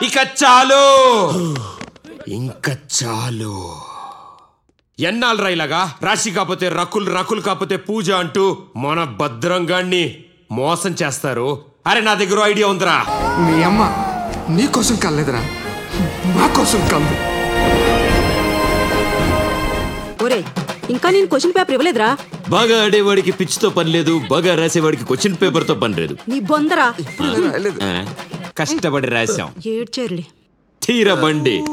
ఇక చాలు ఇంకా చాలు ఎన్నాళ్ళు రైలాగా రాశి కాకపోతే రకులు రకులు కాకపోతే పూజ అంటూ మన భద్రంగాన్ని మోసం చేస్తారు అరే నా దగ్గర ఐడియా ఉందిరా మీ అమ్మ నీ కోసం కలలేదురా మా కోసం కలదు ఒరే ఇంకా నేను క్వశ్చన్ పేపర్ ఇవ్వలేదురా బాగా ఆడేవాడికి పిచ్చితో పని లేదు బాగా రాసేవాడికి క్వశ్చన్ పేపర్తో పని లేదు నీ బొందరా రాయలేదు ఆ, కష్టపడి రాశాం ఏడ్చేరులే తీర బండి